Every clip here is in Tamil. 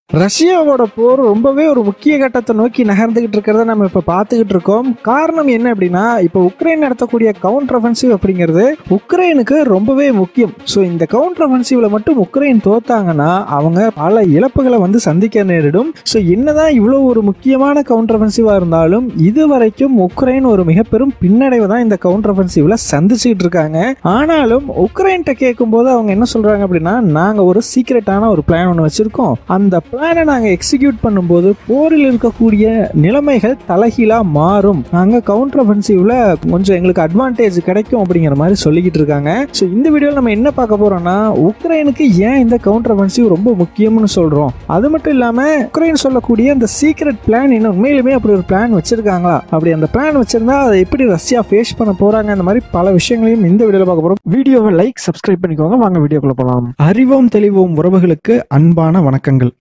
ரஷ்யாவோட போர் ரொம்பவே ஒரு முக்கிய கட்டத்தை நோக்கி நகர்ந்துகிட்டு இருக்கிறத நம்ம இப்போ பார்த்துக்கிட்டு இருக்கோம் காரணம் என்ன அப்படின்னா இப்போ உக்ரைன் நடத்தக்கூடிய கவுண்டர் அஃபென்சிவ் அப்படிங்கிறது உக்ரைனுக்கு ரொம்பவே முக்கியம் ஸோ இந்த கவுண்டர் அஃபென்சிவ்ல மட்டும் உக்ரைன் தோத்தாங்கன்னா அவங்க பல இழப்புகளை வந்து சந்திக்க நேரிடும் ஸோ என்னதான் இவ்வளோ ஒரு முக்கியமான கவுண்டர் அஃபென்சிவாக இருந்தாலும் இது வரைக்கும் உக்ரைன் ஒரு மிக பெரும் பின்னடைவை தான் இந்த கவுண்டர் அஃபென்சிவ்ல சந்திச்சுக்கிட்டு இருக்காங்க ஆனாலும் உக்ரைன்கிட்ட கேட்கும்போது அவங்க என்ன சொல்றாங்க அப்படின்னா நாங்கள் ஒரு சீக்ரெட்டான ஒரு பிளான் ஒன்று வச்சிருக்கோம் அந்த பிளானை நாங்கள் எக்ஸிக்யூட் பண்ணும்போது போரில் இருக்கக்கூடிய நிலைமைகள் தலைகீழாக மாறும் நாங்கள் கவுண்டர் அஃபென்சிவ்ல கொஞ்சம் எங்களுக்கு அட்வான்டேஜ் கிடைக்கும் அப்படிங்கிற மாதிரி சொல்லிக்கிட்டு இருக்காங்க ஸோ இந்த வீடியோவில் நம்ம என்ன பார்க்க போறோம்னா உக்ரைனுக்கு ஏன் இந்த கவுண்டர் அஃபென்சிவ் ரொம்ப முக்கியம்னு சொல்றோம் அது மட்டும் இல்லாமல் உக்ரைன் சொல்லக்கூடிய அந்த சீக்ரெட் பிளான் என்ன உண்மையிலுமே அப்படி ஒரு பிளான் வச்சிருக்காங்களா அப்படி அந்த பிளான் வச்சிருந்தா அதை எப்படி ரஷ்யா ஃபேஸ் பண்ண போறாங்க அந்த மாதிரி பல விஷயங்களையும் இந்த வீடியோவில் பார்க்க போறோம் வீடியோவை லைக் சப்ஸ்கிரைப் பண்ணிக்கோங்க வாங்க வீடியோக்குள்ள போகலாம் அறிவோம் தெளிவோம் உறவுகளுக்கு அன்பான வணக்கங்கள்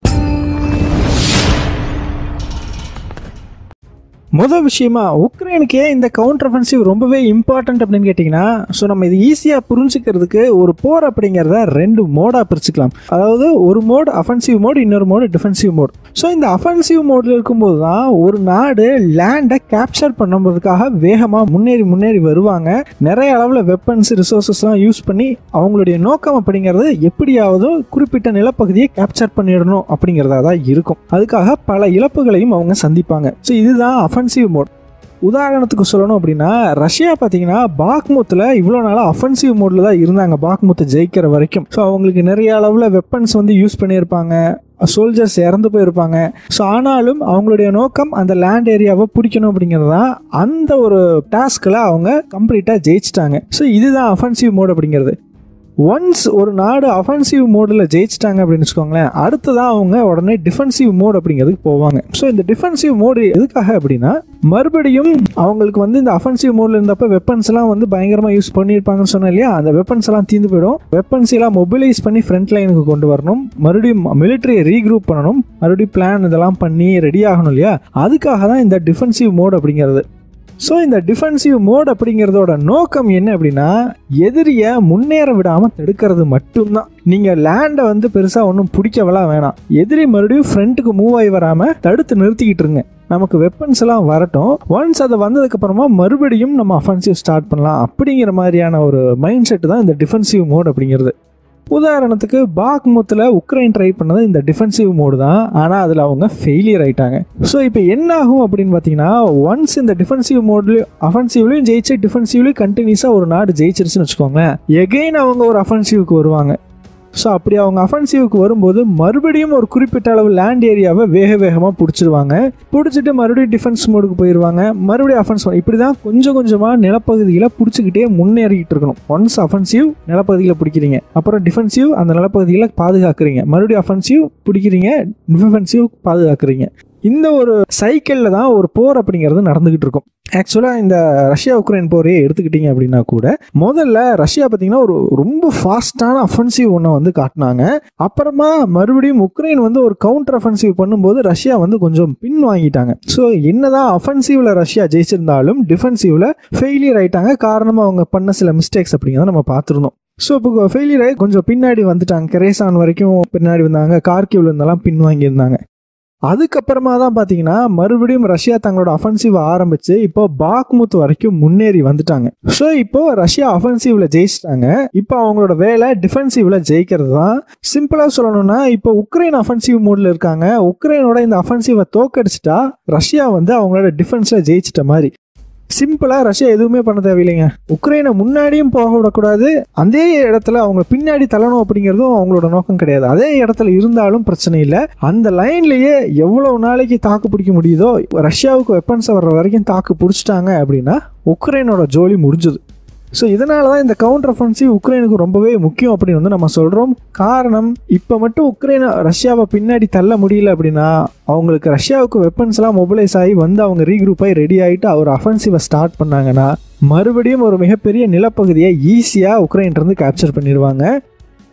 முதல் விஷயமா உக்ரைனுக்கு ஏன் இந்த கவுண்டர் அஃபென்சிவ் ரொம்பவே இம்பார்ட்டன்ட் அப்படின்னு கேட்டிங்கன்னா ஸோ நம்ம இது ஈஸியாக புரிஞ்சுக்கிறதுக்கு ஒரு போர் அப்படிங்கிறத ரெண்டு மோடாக பிரிச்சுக்கலாம் அதாவது ஒரு மோட் அஃபென்சிவ் மோட் இன்னொரு மோடு டிஃபென்சிவ் மோட் ஸோ இந்த அஃபென்சிவ் மோடில் இருக்கும்போது தான் ஒரு நாடு லேண்டை கேப்சர் பண்ணுறதுக்காக வேகமாக முன்னேறி முன்னேறி வருவாங்க நிறைய அளவில் வெப்பன்ஸ் ரிசோர்ஸஸ்லாம் யூஸ் பண்ணி அவங்களுடைய நோக்கம் அப்படிங்கிறது எப்படியாவது குறிப்பிட்ட நிலப்பகுதியை கேப்சர் பண்ணிடணும் அப்படிங்கிறதா தான் இருக்கும் அதுக்காக பல இழப்புகளையும் அவங்க சந்திப்பாங்க ஸோ இதுதான் அஃபென்சிவ் மோட் உதாரணத்துக்கு சொல்லணும் அப்படின்னா ரஷ்யா பார்த்தீங்கன்னா பாக்முத்தில் இவ்வளோ நாளாக அஃபென்சிவ் மோடில் தான் இருந்தாங்க பாக்முத்தை ஜெயிக்கிற வரைக்கும் ஸோ அவங்களுக்கு நிறைய அளவில் வெப்பன்ஸ் வந்து யூஸ் பண்ணியிருப்பாங்க சோல்ஜர்ஸ் இறந்து போயிருப்பாங்க ஸோ ஆனாலும் அவங்களுடைய நோக்கம் அந்த லேண்ட் ஏரியாவை பிடிக்கணும் அப்படிங்கிறது தான் அந்த ஒரு டாஸ்கில் அவங்க கம்ப்ளீட்டாக ஜெயிச்சிட்டாங்க ஸோ இதுதான் அஃபென்சிவ் மோட் அப்படிங்கிறது ஒன்ஸ் ஒரு நாடு அஃபென்சிவ் மோடில் ஜெயிச்சிட்டாங்க அப்படின்னு வச்சுக்கோங்களேன் அடுத்ததான் அவங்க உடனே டிஃபென்சிவ் மோட் அப்படிங்கிறதுக்கு போவாங்க ஸோ இந்த டிஃபென்சிவ் மோடு எதுக்காக அப்படின்னா மறுபடியும் அவங்களுக்கு வந்து இந்த அஃபென்சிவ் மோடில் இருந்தப்ப வெப்பன்ஸ் எல்லாம் வந்து பயங்கரமாக யூஸ் பண்ணியிருப்பாங்கன்னு சொன்னேன் இல்லையா அந்த வெப்பன்ஸ் எல்லாம் தீர்ந்து போயிடும் வெப்பன்ஸ் எல்லாம் மொபிலைஸ் பண்ணி ஃப்ரண்ட் லைனுக்கு கொண்டு வரணும் மறுபடியும் மிலிட்டரியை ரீக்ரூப் பண்ணணும் மறுபடியும் பிளான் இதெல்லாம் பண்ணி ரெடி ஆகணும் இல்லையா அதுக்காக தான் இந்த டிஃபென்சிவ் மோட் அப்படிங்கிறது ஸோ இந்த டிஃபென்சிவ் மோட் அப்படிங்கிறதோட நோக்கம் என்ன அப்படின்னா எதிரியை முன்னேற விடாமல் தடுக்கிறது மட்டும்தான் நீங்கள் லேண்டை வந்து பெருசாக ஒன்றும் பிடிக்கவெல்லாம் வேணாம் எதிரி மறுபடியும் ஃப்ரண்ட்டுக்கு மூவ் ஆகி வராமல் தடுத்து நிறுத்திக்கிட்டு இருங்க நமக்கு வெப்பன்ஸ் எல்லாம் வரட்டும் ஒன்ஸ் அது வந்ததுக்கப்புறமா மறுபடியும் நம்ம அஃபென்சிவ் ஸ்டார்ட் பண்ணலாம் அப்படிங்கிற மாதிரியான ஒரு மைண்ட் செட் தான் இந்த டிஃபென்சிவ் மோட் அப்படிங்கிறது உதாரணத்துக்கு பாக்முத்தில் உக்ரைன் ட்ரை பண்ணது இந்த டிஃபென்சிவ் மோடு தான் ஆனால் அதில் அவங்க ஃபெயிலியர் ஆயிட்டாங்க ஸோ இப்போ என்ன ஆகும் அப்படின்னு பார்த்தீங்கன்னா ஒன்ஸ் இந்த டிஃபென்சிவ் மோட்லையும் அஃபென்சிவ்லையும் ஜெயிச்சு டிஃபென்சிவ்லையும் கண்டினியூஸாக ஒரு நாடு ஜெயிச்சிருச்சுன்னு வச்சுக்கோங்களேன் எகெயின் அவங்க ஒரு அஃபென்சிவ்க்கு வருவாங்க ஸோ அப்படி அவங்க அஃபென்சிவ்க்கு வரும்போது மறுபடியும் ஒரு குறிப்பிட்ட அளவு லேண்ட் ஏரியாவை வேக வேகமாக பிடிச்சிருவாங்க பிடிச்சிட்டு மறுபடியும் டிஃபென்ஸ் மோடுக்கு போயிடுவாங்க மறுபடியும் அஃபென்ஸ் இப்படி தான் கொஞ்சம் கொஞ்சமாக நிலப்பகுதியில் பிடிச்சிக்கிட்டே முன்னேறிக்கிட்டு இருக்கணும் ஒன்ஸ் அஃபென்சிவ் நிலப்பகுதியில் பிடிக்கிறீங்க அப்புறம் டிஃபென்சிவ் அந்த நிலப்பகுதியில் பாதுகாக்கிறீங்க மறுபடியும் அஃபென்சிவ் பிடிக்கிறீங்க டிஃபென்சிவ் பாதுகாக்கிறீங்க இந்த ஒரு சைக்கிளில் தான் ஒரு போர் அப்படிங்கிறது நடந்துகிட்டு இருக்கும் ஆக்சுவலாக இந்த ரஷ்யா உக்ரைன் போரையே எடுத்துக்கிட்டீங்க அப்படின்னா கூட முதல்ல ரஷ்யா பார்த்தீங்கன்னா ஒரு ரொம்ப ஃபாஸ்டான அஃபென்சிவ் ஒன்றை வந்து காட்டினாங்க அப்புறமா மறுபடியும் உக்ரைன் வந்து ஒரு கவுண்டர் அஃபென்சிவ் பண்ணும்போது ரஷ்யா வந்து கொஞ்சம் பின் வாங்கிட்டாங்க ஸோ என்னதான் அஃபென்சிவ்ல ரஷ்யா ஜெயிச்சிருந்தாலும் டிஃபென்சிவ்ல ஃபெயிலியர் ஆயிட்டாங்க காரணமாக அவங்க பண்ண சில மிஸ்டேக்ஸ் அப்படிங்கிறத நம்ம பார்த்துருந்தோம் ஸோ இப்போ ஃபெயிலியர் ஆகி கொஞ்சம் பின்னாடி வந்துட்டாங்க கரேசான் வரைக்கும் பின்னாடி வந்தாங்க கார்கிவ்ல இருந்தெல்லாம் பின் வாங்கியிருந்தாங்க அதுக்கப்புறமா தான் பார்த்தீங்கன்னா மறுபடியும் ரஷ்யா தங்களோட அஃபென்சிவ் ஆரம்பிச்சு இப்போ பாக்முத் வரைக்கும் முன்னேறி வந்துட்டாங்க ஸோ இப்போ ரஷ்யா அஃபென்சிவ்ல ஜெயிச்சிட்டாங்க இப்போ அவங்களோட வேலை டிஃபென்சிவ்ல ஜெயிக்கிறது தான் சிம்பிளாக சொல்லணும்னா இப்போ உக்ரைன் அஃபென்சிவ் மோட்ல இருக்காங்க உக்ரைனோட இந்த அஃபென்சிவை தோக்கடிச்சிட்டா ரஷ்யா வந்து அவங்களோட டிஃபென்ஸ்ல ஜெயிச்சிட்ட மாதிரி சிம்பிளாக ரஷ்யா எதுவுமே பண்ண தேவையில்லைங்க உக்ரைனை முன்னாடியும் போக விடக்கூடாது அதே இடத்துல அவங்க பின்னாடி தள்ளணும் அப்படிங்கிறதும் அவங்களோட நோக்கம் கிடையாது அதே இடத்துல இருந்தாலும் பிரச்சனை இல்லை அந்த லைன்லேயே எவ்வளவு நாளைக்கு தாக்கு பிடிக்க முடியுதோ ரஷ்யாவுக்கு வெப்பன்ஸ் வர்ற வரைக்கும் தாக்கு பிடிச்சிட்டாங்க அப்படின்னா உக்ரைனோட ஜோலி முடிஞ்சுது ஸோ இதனால தான் இந்த கவுண்டர் அஃபென்சிவ் உக்ரைனுக்கு ரொம்பவே முக்கியம் அப்படின்னு வந்து நம்ம சொல்கிறோம் காரணம் இப்போ மட்டும் உக்ரைனை ரஷ்யாவை பின்னாடி தள்ள முடியல அப்படின்னா அவங்களுக்கு ரஷ்யாவுக்கு வெப்பன்ஸ்லாம் மொபிலைஸ் ஆகி வந்து அவங்க ரீக்ரூப் ஆகி ரெடி ஆகிட்டு அவர் அஃபென்சிவை ஸ்டார்ட் பண்ணாங்கன்னா மறுபடியும் ஒரு மிகப்பெரிய நிலப்பகுதியை ஈஸியாக உக்ரைன்லேருந்து கேப்சர் பண்ணிடுவாங்க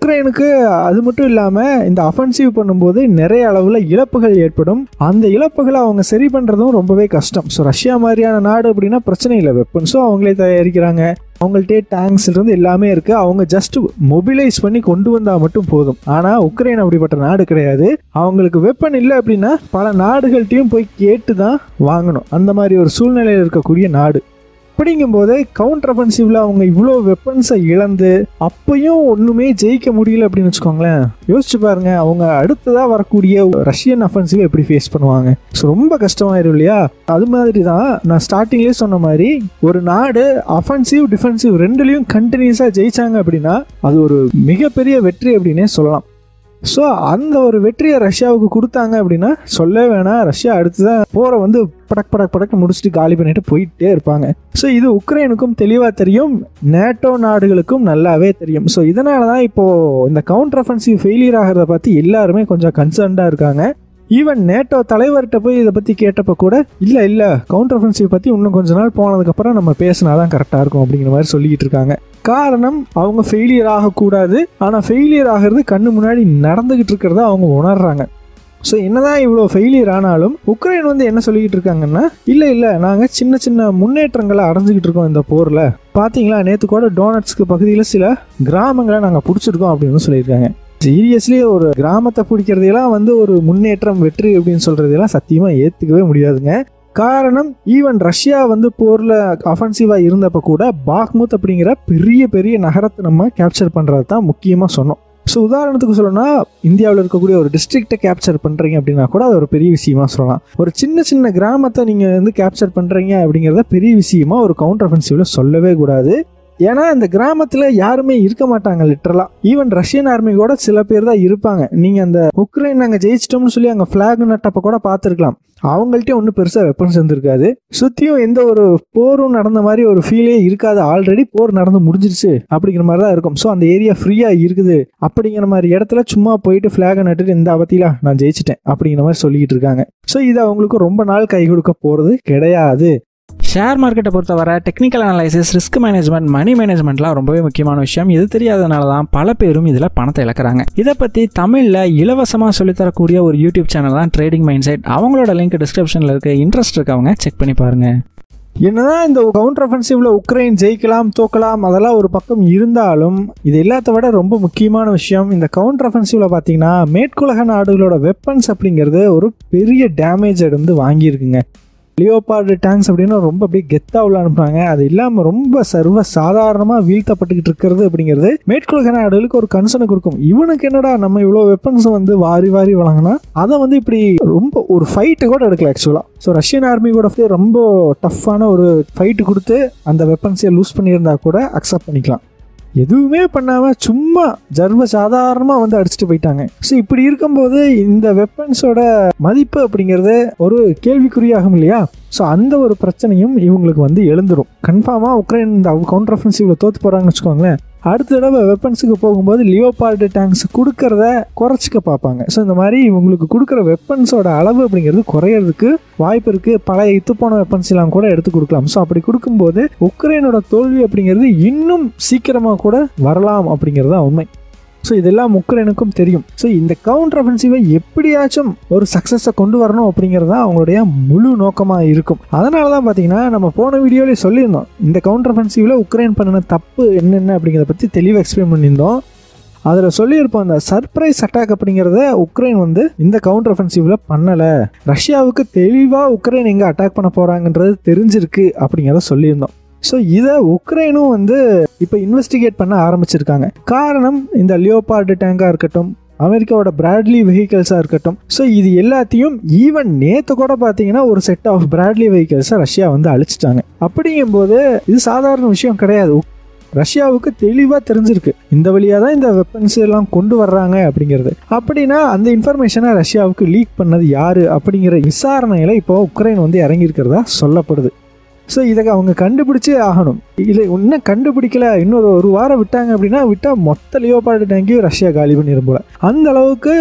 உக்ரைனுக்கு அது மட்டும் இல்லாமல் இந்த அஃபென்சிவ் பண்ணும்போது நிறைய அளவில் இழப்புகள் ஏற்படும் அந்த இழப்புகளை அவங்க சரி பண்ணுறதும் ரொம்பவே கஷ்டம் ஸோ ரஷ்யா மாதிரியான நாடு அப்படின்னா பிரச்சனை இல்லை வெப்பன்ஸும் அவங்களே தயாரிக்கிறாங்க அவங்கள்ட்டே டேங்க்ஸ் இருந்து எல்லாமே இருக்கு அவங்க ஜஸ்ட் மொபிலைஸ் பண்ணி கொண்டு வந்தா மட்டும் போதும் ஆனா உக்ரைன் அப்படிப்பட்ட நாடு கிடையாது அவங்களுக்கு வெப்பன் இல்லை அப்படின்னா பல நாடுகள்கிட்டயும் போய் கேட்டு தான் வாங்கணும் அந்த மாதிரி ஒரு சூழ்நிலையில் இருக்கக்கூடிய நாடு அப்படிங்கும்போது கவுண்டர் அஃபென்சிவ்ல அவங்க இவ்வளோ வெப்பன்ஸை இழந்து அப்பயும் ஒன்றுமே ஜெயிக்க முடியல அப்படின்னு வச்சுக்கோங்களேன் யோசிச்சு பாருங்க அவங்க அடுத்ததாக வரக்கூடிய ரஷ்யன் அஃபென்சிவ் எப்படி ஃபேஸ் பண்ணுவாங்க ஸோ ரொம்ப கஷ்டமாயிரும் இல்லையா அது மாதிரி தான் நான் ஸ்டார்டிங்லேயே சொன்ன மாதிரி ஒரு நாடு அஃபென்சிவ் டிஃபென்சிவ் ரெண்டுலேயும் கண்டினியூஸாக ஜெயிச்சாங்க அப்படின்னா அது ஒரு மிகப்பெரிய வெற்றி அப்படின்னே சொல்லலாம் ஸோ அந்த ஒரு வெற்றியை ரஷ்யாவுக்கு கொடுத்தாங்க அப்படின்னா சொல்ல வேணாம் ரஷ்யா அடுத்ததான் போரை வந்து படக் படக் படக்கு முடிச்சுட்டு காலி பண்ணிட்டு போயிட்டே இருப்பாங்க ஸோ இது உக்ரைனுக்கும் தெளிவாக தெரியும் நேட்டோ நாடுகளுக்கும் நல்லாவே தெரியும் ஸோ இதனால தான் இப்போது இந்த கவுண்டர் அஃபென்சிவ் ஃபெயிலியர் ஆகிறத பற்றி எல்லாருமே கொஞ்சம் கன்சர்ன்டாக இருக்காங்க ஈவன் நேட்டோ தலைவர்கிட்ட போய் இதை பற்றி கேட்டப்ப கூட இல்லை இல்லை கவுண்டர் அஃபென்சிவ் பற்றி இன்னும் கொஞ்ச நாள் போனதுக்கப்புறம் நம்ம பேசினா தான் கரெக்டாக இருக்கும் அப்படிங்கிற மாதிரி சொல்லிக்கிட்டு இருக்காங்க காரணம் அவங்க ஃபெயிலியர் ஆகக்கூடாது ஆனால் ஃபெயிலியர் ஆகிறது கண்ணு முன்னாடி நடந்துகிட்டு இருக்கிறத அவங்க உணர்றாங்க ஸோ என்னதான் இவ்வளோ ஃபெயிலியர் ஆனாலும் உக்ரைன் வந்து என்ன சொல்லிக்கிட்டு இருக்காங்கன்னா இல்லை இல்லை நாங்கள் சின்ன சின்ன முன்னேற்றங்களை அடைஞ்சிக்கிட்டு இருக்கோம் இந்த போரில் பார்த்தீங்களா நேற்று கூட டோனட்ஸ்க்கு பகுதியில் சில கிராமங்களை நாங்கள் பிடிச்சிருக்கோம் அப்படின்னு சொல்லியிருக்காங்க சீரியஸ்லி ஒரு கிராமத்தை பிடிக்கிறதையெல்லாம் வந்து ஒரு முன்னேற்றம் வெற்றி அப்படின்னு சொல்றதெல்லாம் சத்தியமாக ஏற்றுக்கவே முடியாதுங்க காரணம் ஈவன் ரஷ்யா வந்து போரில் அஃபென்சிவாக இருந்தப்ப கூட பாக்முத் அப்படிங்கிற பெரிய பெரிய நகரத்தை நம்ம கேப்சர் பண்ணுறது தான் முக்கியமாக சொன்னோம் ஸோ உதாரணத்துக்கு சொல்லணும்னா இந்தியாவில் இருக்கக்கூடிய ஒரு டிஸ்ட்ரிக்டை கேப்சர் பண்ணுறீங்க அப்படின்னா கூட அது ஒரு பெரிய விஷயமா சொல்லலாம் ஒரு சின்ன சின்ன கிராமத்தை நீங்கள் வந்து கேப்சர் பண்ணுறீங்க அப்படிங்கிறத பெரிய விஷயமா ஒரு கவுண்டர் அஃபென்சிவ்ல சொல்லவே கூடாது ஏன்னா இந்த கிராமத்தில் யாருமே இருக்க மாட்டாங்க லிட்டரலாக ஈவன் ரஷ்யன் ஆர்மி கூட சில பேர் தான் இருப்பாங்க நீங்கள் அந்த உக்ரைன் நாங்கள் ஜெயிச்சிட்டோம்னு சொல்லி அங்கே ஃப்ளாக் நட்டப்ப கூட பார்த்துருக்கலாம் அவங்கள்ட்டே ஒன்றும் பெருசாக வெப்பன்ஸ் இருந்திருக்காது சுற்றியும் எந்த ஒரு போரும் நடந்த மாதிரி ஒரு ஃபீலே இருக்காது ஆல்ரெடி போர் நடந்து முடிஞ்சிருச்சு அப்படிங்கிற மாதிரி தான் இருக்கும் ஸோ அந்த ஏரியா ஃப்ரீயாக இருக்குது அப்படிங்கிற மாதிரி இடத்துல சும்மா போயிட்டு ஃப்ளாகை நட்டுட்டு இந்த அவத்திலா நான் ஜெயிச்சிட்டேன் அப்படிங்கிற மாதிரி சொல்லிக்கிட்டு இருக்காங்க ஸோ இது அவங்களுக்கு ரொம்ப நாள் கை கொடுக்க போகிறது கிடையாது ஷேர் மார்க்கெட்டை பொறுத்தவரை technical analysis risk management money மேனேஜ்மெண்ட்லாம் ரொம்பவே முக்கியமான விஷயம் இது தெரியாதனால தான் பல பேரும் இதில் பணத்தை இழக்கிறாங்க இதை பற்றி தமிழில் இலவசமாக சொல்லித்தரக்கூடிய ஒரு யூடியூப் சேனல் தான் ட்ரேடிங் மைண்ட் செட் அவங்களோட லிங்க் டிஸ்கிரிப்ஷனில் இருக்க இன்ட்ரெஸ்ட் இருக்கவங்க செக் பண்ணி பாருங்க என்னதான் இந்த கவுண்டர் அஃபென்சிவ்ல உக்ரைன் ஜெயிக்கலாம் தோக்கலாம் அதெல்லாம் ஒரு பக்கம் இருந்தாலும் இது எல்லாத்த விட ரொம்ப முக்கியமான விஷயம் இந்த கவுண்டர் அஃபென்சிவ்ல பார்த்தீங்கன்னா மேற்குலக நாடுகளோட வெப்பன்ஸ் அப்படிங்கிறது ஒரு பெரிய டேமேஜ் வந்து வாங்கியிருக்குங்க லியோபார்டு டேங்க்ஸ் அப்படின்னு ரொம்ப அப்படியே கெத்தா உள்ள அனுப்புறாங்க அது இல்லாமல் ரொம்ப சர்வ சாதாரணமாக வீழ்த்தப்பட்டுக்கிட்டு இருக்கிறது அப்படிங்கிறது மேற்குலக நாடுகளுக்கு ஒரு கன்சர்னை கொடுக்கும் இவனுக்கு என்னடா நம்ம இவ்வளோ வெப்பன்ஸ் வந்து வாரி வாரி வழங்கினா அதை வந்து இப்படி ரொம்ப ஒரு ஃபைட்டு கூட எடுக்கல ஆக்சுவலாக ஸோ ரஷ்யன் ஆர்மி கூட வந்து ரொம்ப டஃப்பான ஒரு ஃபைட்டு கொடுத்து அந்த வெப்பன்ஸை லூஸ் பண்ணியிருந்தா கூட அக்செப்ட் பண்ணிக்கலாம் எதுவுமே பண்ணாமல் சும்மா ஜர்வ சாதாரணமாக வந்து அடிச்சுட்டு போயிட்டாங்க ஸோ இப்படி இருக்கும்போது இந்த வெப்பன்ஸோட மதிப்பு அப்படிங்கிறது ஒரு கேள்விக்குறியாகும் இல்லையா ஸோ அந்த ஒரு பிரச்சனையும் இவங்களுக்கு வந்து எழுந்துரும் கன்ஃபார்மாக உக்ரைன் இந்த கவுண்டர் அஃபென்சிவ்ல தோத்து போகிறாங்கன்னு வச்சுக்கோங்களேன் அடுத்த தடவை வெப்பன்ஸுக்கு போகும்போது லியோபார்டு டேங்க்ஸ் கொடுக்கறத குறைச்சிக்க பார்ப்பாங்க ஸோ இந்த மாதிரி இவங்களுக்கு கொடுக்குற வெப்பன்ஸோட அளவு அப்படிங்கிறது குறையிறதுக்கு வாய்ப்பு இருக்குது பழைய இத்து போன வெப்பன்ஸ் எல்லாம் கூட எடுத்து கொடுக்கலாம் ஸோ அப்படி கொடுக்கும்போது உக்ரைனோட தோல்வி அப்படிங்கிறது இன்னும் சீக்கிரமாக கூட வரலாம் அப்படிங்கிறது தான் உண்மை ஸோ இதெல்லாம் உக்ரைனுக்கும் தெரியும் ஸோ இந்த கவுண்டர் அஃபென்சிவை எப்படியாச்சும் ஒரு சக்ஸஸை கொண்டு வரணும் அப்படிங்கிறது தான் அவங்களுடைய முழு நோக்கமாக இருக்கும் அதனால தான் பார்த்தீங்கன்னா நம்ம போன வீடியோலேயே சொல்லியிருந்தோம் இந்த கவுண்டர் அஃபென்சிவில் உக்ரைன் பண்ணின தப்பு என்னென்ன அப்படிங்கிறத பற்றி தெளிவாக எக்ஸ்பிளைன் பண்ணியிருந்தோம் அதில் சொல்லியிருப்போம் அந்த சர்ப்ரைஸ் அட்டாக் அப்படிங்கிறத உக்ரைன் வந்து இந்த கவுண்டர் அஃபென்சிவ்ல பண்ணலை ரஷ்யாவுக்கு தெளிவாக உக்ரைன் எங்கே அட்டாக் பண்ண போகிறாங்கன்றது தெரிஞ்சிருக்கு அப்படிங்கிறத சொல்லியிருந்தோம் ஸோ இதை உக்ரைனும் வந்து இப்போ இன்வெஸ்டிகேட் பண்ண ஆரம்பிச்சிருக்காங்க காரணம் இந்த லியோபார்டு டேங்காக இருக்கட்டும் அமெரிக்காவோட பிராட்லி வெஹிக்கல்ஸாக இருக்கட்டும் ஸோ இது எல்லாத்தையும் ஈவன் நேற்று கூட பார்த்தீங்கன்னா ஒரு செட் ஆஃப் பிராட்லி வெஹிக்கல்ஸை ரஷ்யா வந்து அழிச்சிட்டாங்க அப்படிங்கும்போது இது சாதாரண விஷயம் கிடையாது ரஷ்யாவுக்கு தெளிவாக தெரிஞ்சிருக்கு இந்த வழியாக தான் இந்த வெப்பன்ஸ் எல்லாம் கொண்டு வர்றாங்க அப்படிங்கிறது அப்படின்னா அந்த இன்ஃபர்மேஷனை ரஷ்யாவுக்கு லீக் பண்ணது யாரு அப்படிங்கிற விசாரணையில் இப்போ உக்ரைன் வந்து இறங்கியிருக்கிறதா சொல்லப்படுது ஸோ இதை அவங்க கண்டுபிடிச்சே ஆகணும் இல்லை இன்னும் கண்டுபிடிக்கல இன்னொரு ஒரு வாரம் விட்டாங்க அப்படின்னா விட்டால் மொத்த லியோபார்டு டேங்கையும் ரஷ்யா காலி பண்ணிடும் போல அந்த அளவுக்கு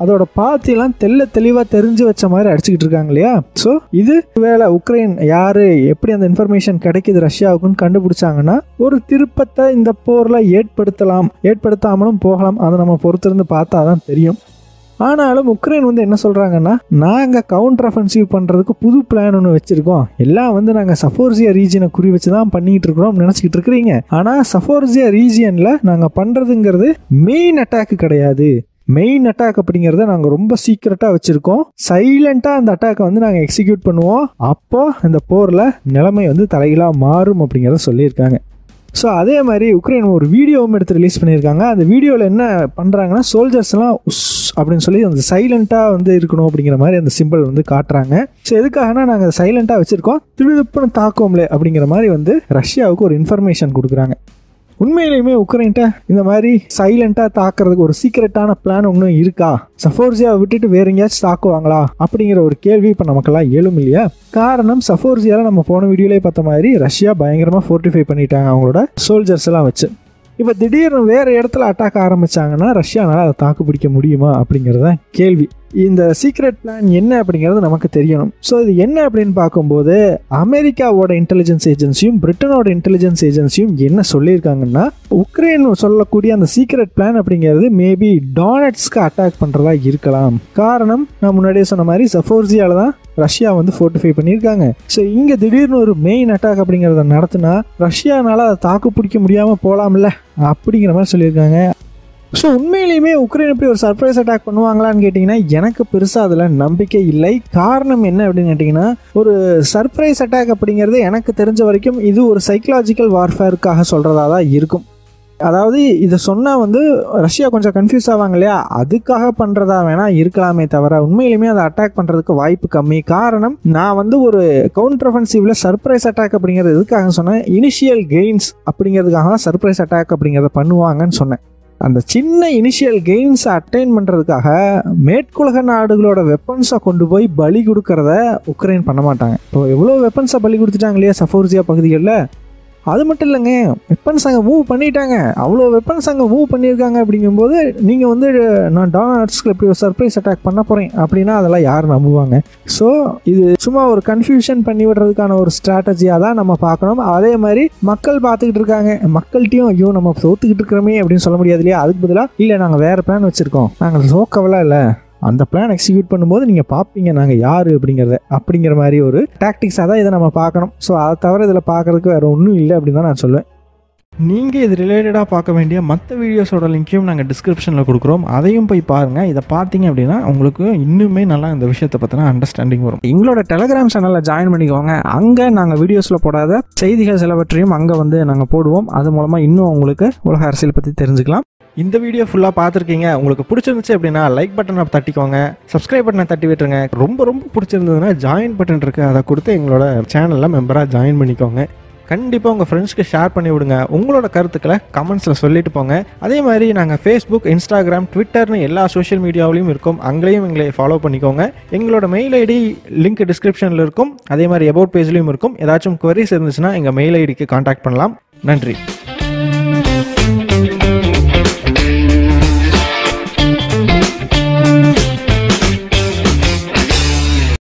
அதோட பாத்தியெல்லாம் தெல்ல தெளிவாக தெரிஞ்சு வச்ச மாதிரி அடிச்சுக்கிட்டு இருக்காங்க இல்லையா ஸோ இது வேலை உக்ரைன் யாரு எப்படி அந்த இன்ஃபர்மேஷன் கிடைக்குது ரஷ்யாவுக்குன்னு கண்டுபிடிச்சாங்கன்னா ஒரு திருப்பத்தை இந்த போரில் ஏற்படுத்தலாம் ஏற்படுத்தாமலும் போகலாம் அதை நம்ம பொறுத்திருந்து பார்த்தா தான் தெரியும் ஆனாலும் உக்ரைன் வந்து என்ன சொல்கிறாங்கன்னா நாங்கள் கவுண்டர் அஃபென்சிவ் பண்ணுறதுக்கு புது பிளான் ஒன்று வச்சுருக்கோம் எல்லாம் வந்து நாங்கள் சஃபோர்சியா ரீஜனை குறி வச்சு தான் பண்ணிக்கிட்டு இருக்கிறோம் நினச்சிக்கிட்டு இருக்கிறீங்க ஆனால் சஃபோர்சியா ரீஜியனில் நாங்கள் பண்ணுறதுங்கிறது மெயின் அட்டாக் கிடையாது மெயின் அட்டாக் அப்படிங்கிறத நாங்கள் ரொம்ப சீக்கிரட்டாக வச்சுருக்கோம் சைலண்ட்டாக அந்த அட்டாக்கை வந்து நாங்கள் எக்ஸிக்யூட் பண்ணுவோம் அப்போ அந்த போரில் நிலைமை வந்து தலைகளாக மாறும் அப்படிங்கிறத சொல்லியிருக்காங்க ஸோ அதே மாதிரி உக்ரைன் ஒரு வீடியோவும் எடுத்து ரிலீஸ் பண்ணியிருக்காங்க அந்த வீடியோவில் என்ன பண்ணுறாங்கன்னா சோல்ஜர்ஸ்லாம் உஸ் அப்படின்னு சொல்லி அந்த சைலண்ட்டாக வந்து இருக்கணும் அப்படிங்கிற மாதிரி அந்த சிம்பிள் வந்து காட்டுறாங்க ஸோ எதுக்காகனா நாங்கள் சைலண்ட்டாக வச்சுருக்கோம் திடுப்புன்னு தாக்கோம்லே அப்படிங்கிற மாதிரி வந்து ரஷ்யாவுக்கு ஒரு இன்ஃபர்மேஷன் கொடுக்குறாங்க உண்மையிலையுமே உக்ரைன்ட்ட இந்த மாதிரி சைலண்ட்டாக தாக்குறதுக்கு ஒரு சீக்கிரட்டான பிளான் ஒன்றும் இருக்கா சஃபோர்ஜியாவை விட்டுட்டு வேற எங்கேயாச்சும் தாக்குவாங்களா அப்படிங்கிற ஒரு கேள்வி இப்போ நமக்கெல்லாம் எழும் இல்லையா காரணம் சஃபோர்ஜியாவில் நம்ம போன வீடியோலேயே பார்த்த மாதிரி ரஷ்யா பயங்கரமாக ஃபோர்ட்டிஃபை பண்ணிட்டாங்க அவங்களோட சோல்ஜர்ஸ் எல்லாம் வச்சு இப்போ திடீர்னு வேறு இடத்துல அட்டாக் ஆரம்பிச்சாங்கன்னா ரஷ்யானால அதை தாக்கு பிடிக்க முடியுமா அப்படிங்கிறது தான் கேள்வி இந்த சீக்ரெட் பிளான் என்ன அப்படிங்கிறது நமக்கு தெரியணும் ஸோ இது என்ன அப்படின்னு பார்க்கும்போது அமெரிக்காவோட இன்டெலிஜென்ஸ் ஏஜென்சியும் பிரிட்டனோட இன்டெலிஜென்ஸ் ஏஜென்சியும் என்ன சொல்லியிருக்காங்கன்னா உக்ரைன் சொல்லக்கூடிய அந்த சீக்ரெட் பிளான் அப்படிங்கிறது மேபி டானட்ஸ்க்கு அட்டாக் பண்ணுறதா இருக்கலாம் காரணம் நான் முன்னாடியே சொன்ன மாதிரி சஃபோர்ஜியால தான் ரஷ்யா வந்து ஃபோர்ட்டிஃபை பண்ணியிருக்காங்க ஸோ இங்கே திடீர்னு ஒரு மெயின் அட்டாக் அப்படிங்கிறத நடத்தினா ரஷ்யானால அதை தாக்கு பிடிக்க முடியாமல் போகலாம்ல அப்படிங்கிற மாதிரி சொல்லியிருக்காங்க ஸோ உண்மையிலேயுமே உக்ரைன் எப்படி ஒரு சர்ப்ரைஸ் அட்டாக் பண்ணுவாங்களான்னு கேட்டிங்கன்னா எனக்கு பெருசாக அதில் நம்பிக்கை இல்லை காரணம் என்ன அப்படின்னு கேட்டிங்கன்னா ஒரு சர்ப்ரைஸ் அட்டாக் அப்படிங்கிறது எனக்கு தெரிஞ்ச வரைக்கும் இது ஒரு சைக்கலாஜிக்கல் வார்ஃபேருக்காக சொல்கிறதா தான் இருக்கும் அதாவது இதை சொன்னால் வந்து ரஷ்யா கொஞ்சம் கன்ஃபியூஸ் ஆவாங்க இல்லையா அதுக்காக பண்ணுறதா வேணால் இருக்கலாமே தவிர உண்மையிலுமே அதை அட்டாக் பண்ணுறதுக்கு வாய்ப்பு கம்மி காரணம் நான் வந்து ஒரு கவுண்டர் அஃபென்சிவ்ல சர்ப்ரைஸ் அட்டாக் அப்படிங்கிறது எதுக்காக சொன்னேன் இனிஷியல் கெயின்ஸ் அப்படிங்கிறதுக்காக தான் சர்ப்ரைஸ் அட்டாக் அப்படிங்கிறத பண்ணுவாங்கன்னு சொன்னேன் அந்த சின்ன இனிஷியல் கெயின்ஸை அட்டைன் பண்ணுறதுக்காக மேற்குலக நாடுகளோட வெப்பன்ஸை கொண்டு போய் பலி கொடுக்கறத உக்ரைன் பண்ண மாட்டாங்க இப்போ எவ்வளோ வெப்பன்ஸை பலி கொடுத்துட்டாங்க இல்லையா சஃபோர்ஜியா பகுதிகளில் அது மட்டும் இல்லைங்க வெப்பன்ஸ் அங்கே மூவ் பண்ணிட்டாங்க அவ்வளோ வெப்பன்ஸ் அங்கே மூவ் பண்ணியிருக்காங்க அப்படிங்கும்போது நீங்கள் வந்து நான் டானர்ஸ்க்கு எப்படி ஒரு சர்ப்ரைஸ் அட்டாக் பண்ண போகிறேன் அப்படின்னா அதெல்லாம் யார் நம்புவாங்க ஸோ இது சும்மா ஒரு கன்ஃபியூஷன் பண்ணி விடுறதுக்கான ஒரு ஸ்ட்ராட்டஜியாக தான் நம்ம பார்க்கணும் அதே மாதிரி மக்கள் பார்த்துக்கிட்டு இருக்காங்க மக்கள்கிட்டையும் ஐயோ நம்ம தோத்துக்கிட்டு இருக்கிறோமே அப்படின்னு சொல்ல முடியாது இல்லையா அதுக்கு பதிலாக இல்லை நாங்கள் வேறு பிளான் வச்சுருக்கோம் நாங்கள் சோக்கவெல்லாம் இல்லை அந்த பிளான் எக்ஸிக்யூட் பண்ணும்போது நீங்கள் பார்ப்பீங்க நாங்கள் யார் அப்படிங்கிறத அப்படிங்கிற மாதிரி ஒரு டாக்டிக்ஸாக தான் இதை நம்ம பார்க்கணும் ஸோ அதை தவிர இதில் பார்க்குறதுக்கு வேறு ஒன்றும் இல்லை அப்படின்னு தான் நான் சொல்லுவேன் நீங்கள் இது ரிலேட்டடாக பார்க்க வேண்டிய மற்ற வீடியோஸோட லிங்க்கையும் நாங்கள் டிஸ்கிரிப்ஷனில் கொடுக்குறோம் அதையும் போய் பாருங்கள் இதை பார்த்தீங்க அப்படின்னா உங்களுக்கு இன்னுமே நல்லா இந்த விஷயத்தை பற்றின அண்டர்ஸ்டாண்டிங் வரும் எங்களோட டெலகிராம் சேனலில் ஜாயின் பண்ணிக்கோங்க அங்கே நாங்கள் வீடியோஸில் போடாத செய்திகள் சிலவற்றையும் அங்கே வந்து நாங்கள் போடுவோம் அது மூலமாக இன்னும் உங்களுக்கு உலக அரசியல் பற்றி தெரிஞ்சுக்கலாம் இந்த வீடியோ ஃபுல்லாக பார்த்துருக்கீங்க உங்களுக்கு பிடிச்சிருந்துச்சு அப்படின்னா லைக் பட்டனை தட்டிக்கோங்க சப்ஸ்கிரைப் பட்டனை தட்டி விட்டுருங்க ரொம்ப ரொம்ப பிடிச்சிருந்ததுன்னா ஜாயின் பட்டன் இருக்குது அதை கொடுத்து எங்களோட சேனலில் மெம்பராக ஜாயின் பண்ணிக்கோங்க கண்டிப்பாக உங்கள் ஃப்ரெண்ட்ஸ்க்கு ஷேர் பண்ணி விடுங்க உங்களோட கருத்துக்களை கமெண்ட்ஸில் சொல்லிட்டு போங்க அதே மாதிரி நாங்கள் ஃபேஸ்புக் இன்ஸ்டாகிராம் ட்விட்டர்னு எல்லா சோஷியல் மீடியாவிலையும் இருக்கும் அங்கேயும் எங்களை ஃபாலோ பண்ணிக்கோங்க எங்களோட மெயில் ஐடி லிங்க் டிஸ்கிரிப்ஷனில் இருக்கும் அதே மாதிரி அபவுட் பேஜ்லையும் இருக்கும் ஏதாச்சும் queries இருந்துச்சுன்னா எங்கள் மெயில் ஐடிக்கு காண்டாக்ட் பண்ணலாம் நன்றி